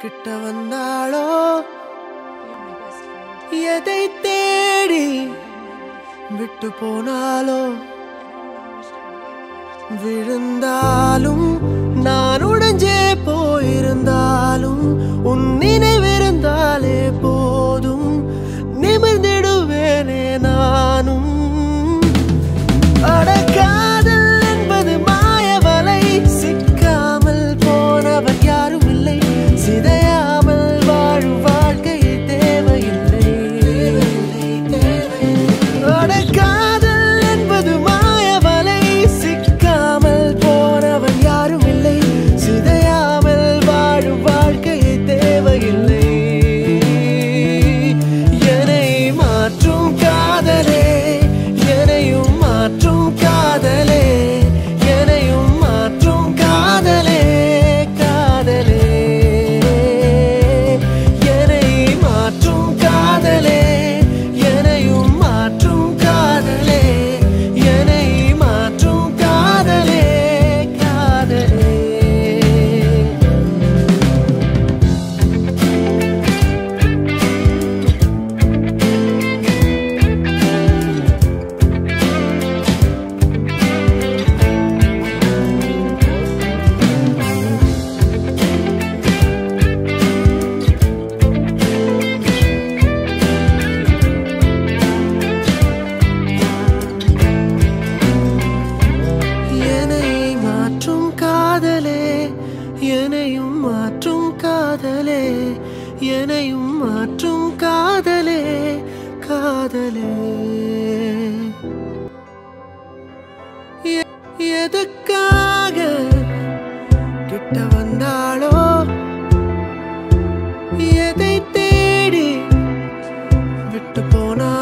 கிட்ட வந்தாளோ எதை தேடி விட்டு போனாலோ விழுந்தாலும் நான் உடைஞ்சே போயிருந்தாலும் உன் நினைவிருந்தாலே போதும் நிமிர்ந்திடுவேனே நானும் அடக்காதல் என்பது மாயவலை சிக்காமல் போனவன் யாரும் இல்லை சிதையாமல் வாழும் வாழ்க்கை தேவையில்லை அடக்காதல் என்பது மாயவலை சிக்காமல் போனவன் யாரும் இல்லை சிதையாமல் வாழும் வாழ்க்கை தேவையில்லை என்னை மாற்றும் காதலே என்னையும் மாற்றும் காதலே என்னையும் மாற்றும் காதலே காதலே என்னை மாற்றும் காதலே என்னையும் மாற்றும் காதலே என்னை மாற்றும் காதலே காதலே என்னை மாற்றும் காதலே என்னையும் மாற்றும் காதலே என்னையும் மாற்றும் காதலே காதலே எ- எதுக்காக கிட்ட வந்தாளோ எதை தேடி விட்டு போனா